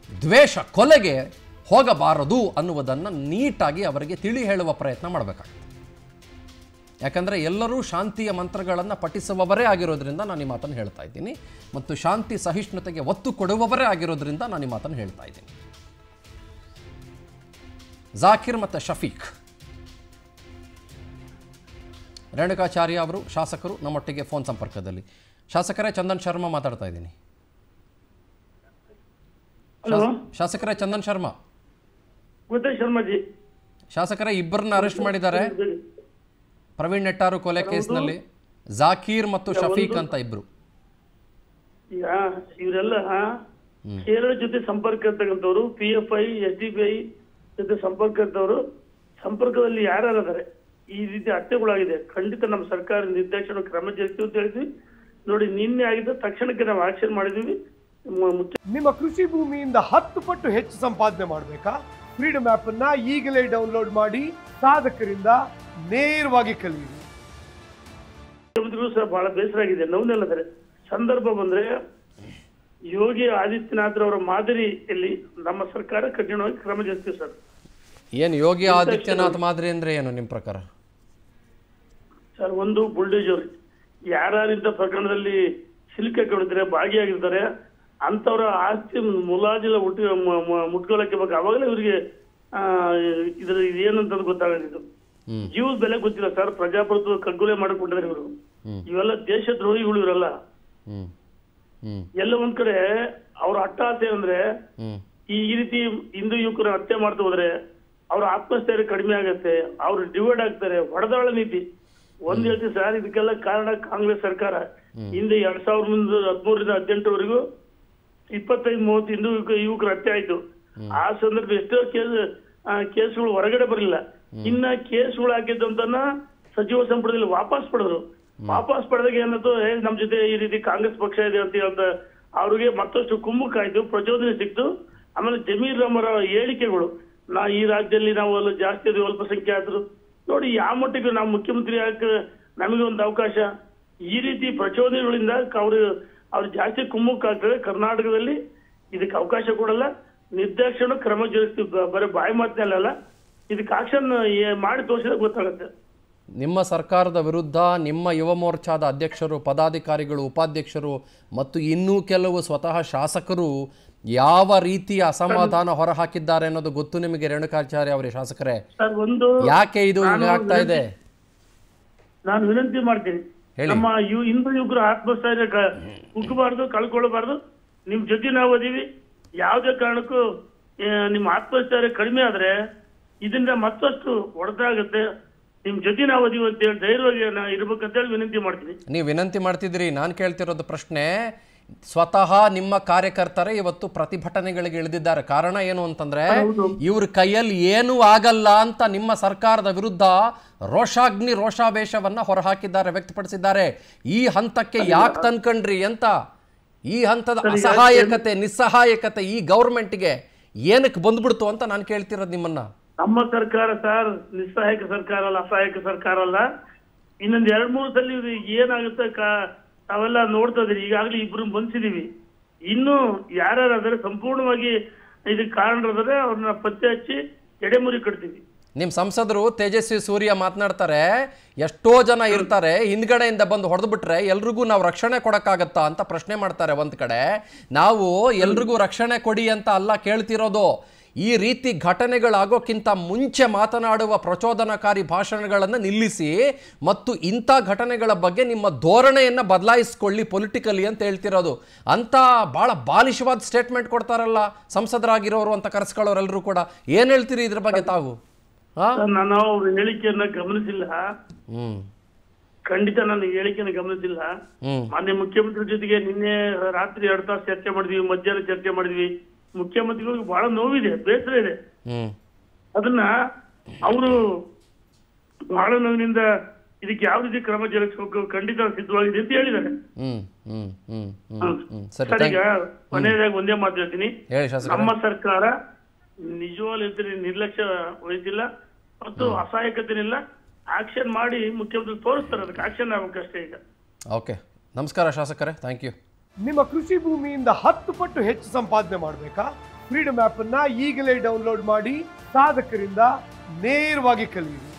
ದ್ವೇಷ ಕೊಲೆಗೆ ಹೋಗಬಾರದು ಅನ್ನುವುದನ್ನು ನೀಟಾಗಿ ಅವರಿಗೆ ತಿಳಿ ಹೇಳುವ ಪ್ರಯತ್ನ ಮಾಡಬೇಕಾಗ್ತದೆ ಯಾಕಂದರೆ ಎಲ್ಲರೂ ಶಾಂತಿಯ ಮಂತ್ರಗಳನ್ನು ಪಠಿಸುವವರೇ ಆಗಿರೋದ್ರಿಂದ ನಾನು ಈ ಮಾತನ್ನು ಹೇಳ್ತಾ ಇದ್ದೀನಿ ಮತ್ತು ಶಾಂತಿ ಸಹಿಷ್ಣುತೆಗೆ ಒತ್ತು ಕೊಡುವವರೇ ಆಗಿರೋದ್ರಿಂದ ನಾನು ಈ ಮಾತನ್ನು ಹೇಳ್ತಾ ಇದ್ದೀನಿ ಜಾಕಿರ್ ಮತ್ತು ಶಫೀಕ್ ರೇಣುಕಾಚಾರ್ಯ ಅವರು ಶಾಸಕರು ನಮ್ಮೊಟ್ಟಿಗೆ ಫೋನ್ ಸಂಪರ್ಕದಲ್ಲಿ ಶಾಸಕರೇ ಚಂದನ್ ಶರ್ಮಾ ಮಾತಾಡ್ತಾ ಇದ್ದೀನಿ ಹಲೋ ಶಾಸಕರೇ ಚಂದನ್ ಶರ್ಮಾ ಗೊತ್ತೇ ಶರ್ಮಾಜಿ ಶಾಸಕರೇ ಇಬ್ಬರನ್ನ ಅರೆಸ್ಟ್ ಮಾಡಿದ್ದಾರೆ ಪ್ರವೀಣ್ ನೆಟ್ಟಾರು ಕೊಲೆ ಕೇಸ್ನಲ್ಲಿ ಜಾಕೀರ್ ಮತ್ತು ಶಫೀಕ್ ಅಂತ ಇಬ್ರು ಈಗ ಇವರೆಲ್ಲ ಕೇರಳ ಜೊತೆ ಸಂಪರ್ಕ ಇರ್ತಕ್ಕಂಥವ್ರು P F I S D B I ಜೊತೆ ಸಂಪರ್ಕ ಇರ್ತವರು ಸಂಪರ್ಕದಲ್ಲಿ ಯಾರ್ಯಾರಿದ್ದಾರೆ ಈ ರೀತಿ ಹತ್ಯೆಗಳಾಗಿದೆ ಖಂಡಿತ ನಮ್ಮ ಸರ್ಕಾರ ನಿರ್ದೇಶನ ಕ್ರಮ ಜರುಗಿಸ್ತೀವಿ ಅಂತ ಹೇಳಿದ್ವಿ ನೋಡಿ ನಿನ್ನೆ ಆಗಿದ್ದ ತಕ್ಷಣಕ್ಕೆ ನಾವು ಆಕ್ಷನ್ ಮಾಡಿದ್ವಿ ಮ- ಮುಖ್ಯ ನಿಮ್ಮ ಕೃಷಿ ಭೂಮಿಯಿಂದ ಹತ್ತು ಪಟ್ಟು ಹೆಚ್ಚು ಸಂಪಾದನೆ ಮಾಡಬೇಕಾ ಫ್ರೀಡಮ್ ಆಪ್ ಅನ್ನ ಈಗಲೇ ಡೌನ್ಲೋಡ್ ಮಾಡಿ ಸಾಧಕರಿಂದ ನೇರವಾಗಿ ಕಲಿಯಿರಿ ಮುಖ್ಯಮಂತ್ರಿಗಳು ಸಹ ಬಹಳ ಬೇಸರ ಆಗಿದೆ ನೋವಿನಲ್ಲದರೆ ಸಂದರ್ಭ ಬಂದ್ರೆ ಯೋಗಿ ಆದಿತ್ಯನಾಥ್ರವರ ಮಾದರಿಯಲ್ಲಿ ನಮ್ಮ ಸರ್ಕಾರ ಕಠಿಣವಾಗಿ ಕ್ರಮ ಜರುಗಿಸ್ತೀವಿ ಸರ್ ಏನು ಯೋಗಿ ಆದಿತ್ಯನಾಥ್ ಮಾದರಿ ಅಂದ್ರೆ ಏನು ನಿಮ್ಮ ಪ್ರಕಾರ ಸರ್ ಒಂದು ಬುಲ್ಡೇಜರ್ ಯಾರ್ಯಾರಿಂತ ಪ್ರಕರಣದಲ್ಲಿ ಸಿಲುಕಿಕೊಂಡಿದ್ದಾರೆ ಭಾಗಿಯಾಗಿರ್ತಾರೆ ಅಂತವರ ಆಸ್ತಿ ಮುಲಾಜಿಲ ಹುಟ್ಟಿ ಮ- ಮ- ಮುಟ್ಕೊಳ್ಳಕ್ಕೆ ಬೇಕು ಅವಾಗಲೇ ಇವರಿಗೆ ಆ, ಇದ್ರ ಇದೇನಂತ ಗೊತ್ತಾಗೋದಿದ್ದು ಹ್ಮ್. ಜೀವದ ಬೆಲೆ ಗೊತ್ತಿಲ್ಲ ಸರ್ ಪ್ರಜಾಪ್ರಭುತ್ವ ಕಗ್ಗೊಲೆ ಮಾಡಿಕೊಂಡಿದ್ದಾರೆ ಇವರು ಇವೆಲ್ಲ ದೇಶದ್ರೋಹಿಗಳು ಇವರೆಲ್ಲ ಹ್ಮ್ ಹ್ಮ್ ಎಲ್ಲ ಒಂದ್ ಕಡೆ ಅವ್ರ ಅಟ್ಟಹಾಸೆ ಅಂದ್ರೆ ಹ್ಮ್ ಈ ಈ ರೀತಿ ಹಿಂದೂ ಯುವಕರ ಹತ್ಯೆ ಮಾಡ್ತಾ ಹೋದ್ರೆ ಅವ್ರ ಆತ್ಮಸ್ಥೈರ್ಯ ಕಡಿಮೆ ಆಗತ್ತೆ ಅವ್ರು ಡಿವೈಡ್ ಆಗ್ತಾರೆ ಹೊಡೆದಾಳ ನೀತಿ ಒಂದ್ ಹೇಳ್ತೀವಿ ಸರ್ ಇದಕ್ಕೆಲ್ಲ ಕಾರಣ ಕಾಂಗ್ರೆಸ್ ಸರ್ಕಾರ ಹಿಂದೆ ಎರಡ್ ಸಾವಿರದ ಹದಿಮೂರರಿಂದ ಹದಿನೆಂಟುವರೆಗೂ ಇಪ್ಪತ್ತೈದು ಮೂವತ್ತು ಹಿಂದೂ ಯುವಕ- ಯುವಕರ ಹತ್ಯೆ ಆಯ್ತು ಆ ಸಂದರ್ಭ ಎಷ್ಟೋ ಕೇಸ್ ಆ, ಕೇಸ್ಗಳು ಹೊರಗಡೆ ಬರಲಿಲ್ಲ ಇನ್ನ ಕೇಸ್ಗಳು ಹಾಕಿದ್ದಂತನ ಸಚಿವ ಸಂಪುಟದಲ್ಲಿ ವಾಪಸ್ ಪಡೆದ್ರು ವಾಪಸ್ ಪಡೆದಾಗ ಏನಾಯ್ತು ಏ ನಮ್ ಜೊತೆ ಈ ರೀತಿ ಕಾಂಗ್ರೆಸ್ ಪಕ್ಷ ಇದೆ ಅಂತ ಹೇಳ್ತಾ ಅವ್ರಿಗೆ ಮತ್ತಷ್ಟು ಕುಮ್ಮಕ್ಕಾಯ್ತು ಪ್ರಚೋದನೆ ಸಿಕ್ತು ಆಮೇಲೆ ಜಮೀರ್ ರಮರ ಹೇಳಿಕೆಗಳು ನಾ ಈ ರಾಜ್ಯದಲ್ಲಿ ನಾವು ಅಲ್ಲಿ ಜಾಸ್ತಿ ಅದೀವಿ ಅಲ್ಪಸಂಖ್ಯಾತರು ನೋಡಿ ಯಾವ ಮಟ್ಟಿಗೆ ನಾವು ಮುಖ್ಯಮಂತ್ರಿ ಯಾಕೆ ನಮಗೆ ಒಂದು ಅವಕಾಶ ಈ ರೀತಿ ಪ್ರಚೋದನೆಗಳಿಂದ ಅವರು ಅವ್ರು ಜಾಸ್ತಿ ಕುಮ್ಮಕ್ಕಾಗ್ತದೆ ಕರ್ನಾಟಕದಲ್ಲಿ ಇದಕ್ಕೆ ಅವಕಾಶ ಕೊಡಲ್ಲ ನಿರ್ದಾಕ್ಷಿಣ್ಯ ಕ್ರಮ ಜರುಗಿಸ್ತೀವಿ ಬ- ಬರೀ ಬಾಯಿ ಮಾತಿನಲ್ಲ ಇದಕ್ಕೆ ಆಕ್ಷನ್ ಮಾಡಿ ತೋರಿಸಿದ್ರೆ ಗೊತ್ತಾಗುತ್ತೆ ನಿಮ್ಮ ಸರ್ಕಾರದ ವಿರುದ್ಧ ನಿಮ್ಮ ಯುವ ಮೋರ್ಚಾದ ಅಧ್ಯಕ್ಷರು ಪದಾಧಿಕಾರಿಗಳು ಉಪಾಧ್ಯಕ್ಷರು ಮತ್ತು ಇನ್ನೂ ಕೆಲವು ಸ್ವತಃ ಶಾಸಕರು ಯಾವ ರೀತಿಯ ಅಸಮಾಧಾನ ಹೊರಹಾಕಿದ್ದಾರೆ ಅನ್ನೋದು ಗೊತ್ತು ನಿಮಗೆ ರೇಣುಕಾಚಾರ್ಯ ಅವರೇ ಶಾಸಕರೇ ಸರ್ ಒಂದು ಯಾಕೆ ಇದು ನಾನು ಹಿಂಗೆ ಆಗ್ತಾ ಇದೆ ನಾನು ವಿನಂತಿ ಮಾಡ್ತೀನಿ ಹೇಳಿ. ನಮ್ಮ ಯು ಹಿಂದೂ ಯುವಕರ ಆತ್ಮಸ್ಥೈರ್ಯ ಕ- ಕುಗ್ಗಬಾರ್ದು ಕಳ್ಕೊಳ್ಬಾರ್ದು ನಿಮ್ ಜೊತೆ ನಾವು ಅದೀವಿ ಯಾವುದೇ ಕಾರಣಕ್ಕೂ ಆ, ನಿಮ್ಮ ಆತ್ಮಸ್ಥೈರ್ಯ ಕಡಿಮೆ ಆದ್ರೆ ಇದರಿಂದ ಮತ್ತಷ್ಟು ಹೊಡೆದಾಗುತ್ತೆ ನಿಮ್ ಜೊತೆ ನಾವು ಅದೀವಿ ಅಂತ ಹೇಳಿ ಧೈರ್ಯವಾಗಿ ನಾ ಇರ್ಬೇಕಂತ ಹೇಳಿ ವಿನಂತಿ ಮಾಡ್ತೀನಿ ನೀವು ವಿನಂತಿ ಮಾಡ್ತಿದ್ದೀರಿ ನಾನು ಕೇಳ್ತಿರೋದು ಪ್ರಶ್ನೆ ಸ್ವತಃ ನಿಮ್ಮ ಕಾರ್ಯಕರ್ತರೇ ಇವತ್ತು ಪ್ರತಿಭಟನೆಗಳಿಗೆ ಇಳಿದಿದ್ದಾರೆ ಕಾರಣ ಏನು ಅಂತಂದ್ರೆ ಇವ್ರ ಕೈಯಲ್ಲಿ ಏನೂ ಆಗಲ್ಲ ಅಂತ ನಿಮ್ಮ ಸರ್ಕಾರದ ವಿರುದ್ಧ ರೋಷಾಗ್ನಿ ರೋಷಾವೇಶವನ್ನ ಹೊರಹಾಕಿದ್ದಾರೆ ವ್ಯಕ್ತಪಡಿಸಿದ್ದಾರೆ ಈ ಹಂತಕ್ಕೆ ಯಾಕೆ ತಂದ್ಕೊಂಡ್ರಿ ಅಂತ ಈ ಹಂತದ ಅಸಹಾಯಕತೆ ನಿಸ್ಸಹಾಯಕತೆ ಈ ಗೌರ್ಮೆಂಟ್ಗೆ ಏನಕ್ಕೆ ಬಂದ್ಬಿಡ್ತು ಅಂತ ನಾನು ಕೇಳ್ತಿರೋದು ನಿಮ್ಮನ್ನ ನಮ್ಮ ಸರ್ಕಾರ ಸರ್ ನಿಸ್ಸಹಾಯಕ ಸರ್ಕಾರ ಅಲ್ಲ ಅಸಹಾಯಕ ಸರ್ಕಾರ ಅಲ್ಲ ಇನ್ನೊಂದ್ ಎರಡ್ ಮೂರು ಸಲ ಇದು ಏನಾಗುತ್ತೆ ಕಾ- ತಾವೆಲ್ಲ ನೋಡ್ತಾ ಇದೀರಿ ಈಗಾಗಲೇ ಇಬ್ರು ಬಂಧಿಸಿದೀವಿ ಇನ್ನು ಯಾರ್ಯಾರು ಅದರ ಸಂಪೂರ್ಣವಾಗಿ ಇದಕ್ಕೆ ಕಾರಣರಾದರೆ ಅವ್ರನ್ನ ಪತ್ತೆ ಹಚ್ಚಿ ಎಡೆಮುರಿ ಕಟ್ತೀವಿ ನಿಮ್ಮ ಸಂಸದರು ತೇಜಸ್ವಿ ಸೂರ್ಯ ಮಾತನಾಡ್ತಾರೆ ಎಷ್ಟೋ ಜನ ಇರ್ತಾರೆ ಹಿಂದ್ಗಡೆಯಿಂದ ಬಂದು ಹೊಡೆದ್ಬಿಟ್ರೆ ಎಲ್ರಿಗೂ ನಾವು ರಕ್ಷಣೆ ಕೊಡಕ್ಕಾಗತ್ತಾ ಅಂತ ಪ್ರಶ್ನೆ ಮಾಡ್ತಾರೆ ಒಂದ್ ಕಡೆ ನಾವು ಎಲ್ರಿಗೂ ರಕ್ಷಣೆ ಕೊಡಿ ಅಂತ ಅಲ್ಲ ಕೇಳ್ತಿರೋದು ಈ ರೀತಿ ಘಟನೆಗಳಾಗೋಕ್ಕಿಂತ ಮುಂಚೆ ಮಾತನಾಡುವ ಪ್ರಚೋದನಕಾರಿ ಭಾಷಣಗಳನ್ನು ನಿಲ್ಲಿಸಿ ಮತ್ತು ಇಂಥ ಘಟನೆಗಳ ಬಗ್ಗೆ ನಿಮ್ಮ ಧೋರಣೆಯನ್ನು ಬದಲಾಯಿಸ್ಕೊಳ್ಳಿ ಪೊಲಿಟಿಕಲಿ ಅಂತ ಹೇಳ್ತಿರೋದು ಅಂತ ಭಾಳ ಬಾಲಿಶವಾದ ಸ್ಟೇಟ್ಮೆಂಟ್ ಕೊಡ್ತಾರಲ್ಲ ಸಂಸದರಾಗಿರೋರು ಅಂತ ಕರೆಸ್ಕೊಳ್ಳೋರೆಲ್ಲರೂ ಕೂಡ ಏನು ಹೇಳ್ತೀರಿ ಇದ್ರ ಬಗ್ಗೆ ತಾವು ಹಾಂ ಸರ್, ನಾನು ಅವ್ರ ಹೇಳಿಕೆಯನ್ನ ಗಮನಿಸಿಲ್ಲ ಹ್ಞೂ ಖಂಡಿತ ನಾನು ಈ ಹೇಳಿಕೆಯನ್ನು ಗಮನಿಸಿಲ್ಲ ಹ್ಞೂ ಮಾನ್ಯ ಮುಖ್ಯಮಂತ್ರಿ ಜೊತೆಗೆ ನಿನ್ನೆ ರಾತ್ರಿ ಎರಡು ತಾಸು ಚರ್ಚೆ ಮಾಡಿದ್ವಿ ಮಧ್ಯಾಹ್ನ ಚರ್ಚೆ ಮಾಡಿದ್ವಿ ಮುಖ್ಯಮಂತ್ರಿಗಳಿಗೆ ಬಹಳ ನೋವಿದೆ ಬೇಸರ ಇದೆ ಹ್ಞೂ ಅದನ್ನ ಅವರು ಬಹಳ ನೋವಿನಿಂದ ಇದಕ್ಕೆ ಯಾವ ರೀತಿ ಕ್ರಮ ಜರುಗಿಸಬೇಕು ಖಂಡಿತ ಸಿದ್ಧವಾಗಿದೆ ಅಂತ ಹೇಳಿದ್ದಾರೆ ಹ್ಞೂ ಹ್ಞೂ ಹ್ಞೂ ಹ್ಞೂ ಹ್ಞೂ ಸರಿ ಸರ್ thank ಈಗ you. ಕೊನೆಯದಾಗಿ ಒಂದೇ ಮಾತು ಹೇಳ್ತೀನಿ ಹೇಳಿ ಶಾಸಕ ನಮ್ಮ ಸರ್ಕಾರ ನಿಜವಾಗ್ಲೂ ಹೇಳ್ತೀನಿ ನಿರ್ಲಕ್ಷ್ಯ ವಹಿಸಿಲ್ಲ ಮತ್ತು ಅಸಹಾಯಕತೆನಿಲ್ಲ ಆಕ್ಷನ್ ಮಾಡಿ ಮುಖ್ಯಮಂತ್ರಿ ತೋರಿಸ್ತಾರೆ ಅದಕ್ಕೆ ಆಕ್ಷನ್ ಆಗ್ಬೇಕಷ್ಟೇ ಈಗ ಓಕೆ ನಮಸ್ಕಾರ ಶಾಸಕರೇ ಥ್ಯಾಂಕ್ ಯು ನಿಮ್ಮ ಕೃಷಿ ಭೂಮಿಯಿಂದ ಹತ್ತು ಪಟ್ಟು ಹೆಚ್ಚು ಸಂಪಾದನೆ ಮಾಡಬೇಕಾ ಫ್ರೀಡಮ್ ಆಪ್ ಅನ್ನ ಈಗಲೇ ಡೌನ್ಲೋಡ್ ಮಾಡಿ ಸಾಧಕರಿಂದ ನೇರವಾಗಿ ಕಲಿಯಿರಿ